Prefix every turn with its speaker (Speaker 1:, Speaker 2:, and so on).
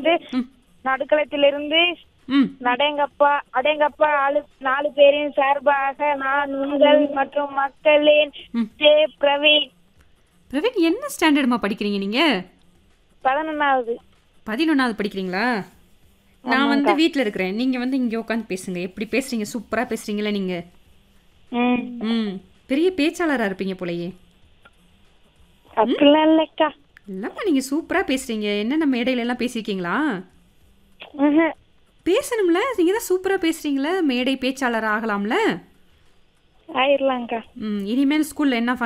Speaker 1: இருந்து நடுக்களத்திலிருந்து
Speaker 2: ம்
Speaker 1: நடேங்கப்பா அடேங்கப்பா ஆளு நாலு பேரின் சார்பாக நான் உங்கள் மற்றும் மக்களின்
Speaker 2: ம்.
Speaker 1: ஜே பிரவீன்
Speaker 2: பிரவீன் என்ன ஸ்டாண்டர்டுமா படிக்கிறீங்க நீங்க
Speaker 1: பதினொன்னாவது
Speaker 2: பதினொன்றாவது படிக்கிறீங்களா நான் வந்து வீட்டில் இருக்கிறேன் நீங்கள் வந்து இங்கே உட்காந்து பேசுங்க எப்படி பேசுறீங்க சூப்பராக பேசுறீங்களே நீங்கள்
Speaker 1: ம்
Speaker 2: ம் பெரிய பேச்சாளராக இருப்பீங்க போலயே
Speaker 1: அப்படிலாம் இல்லக்கா
Speaker 2: இல்லைம்மா நீங்கள் சூப்பராக பேசுறீங்க என்னென்ன மேடையில எல்லாம் பேசியிருக்கீங்களா
Speaker 1: ம்ஹும்.
Speaker 2: பேசணும்ல நீங்கள் தான் சூப்பராக பேசுறீங்களே மேடை பேச்சாளர் ஆகலாம்ல
Speaker 1: ஆயிரலாம்க்கா
Speaker 2: ம் இனிமேல் ஸ்கூலில் என்ன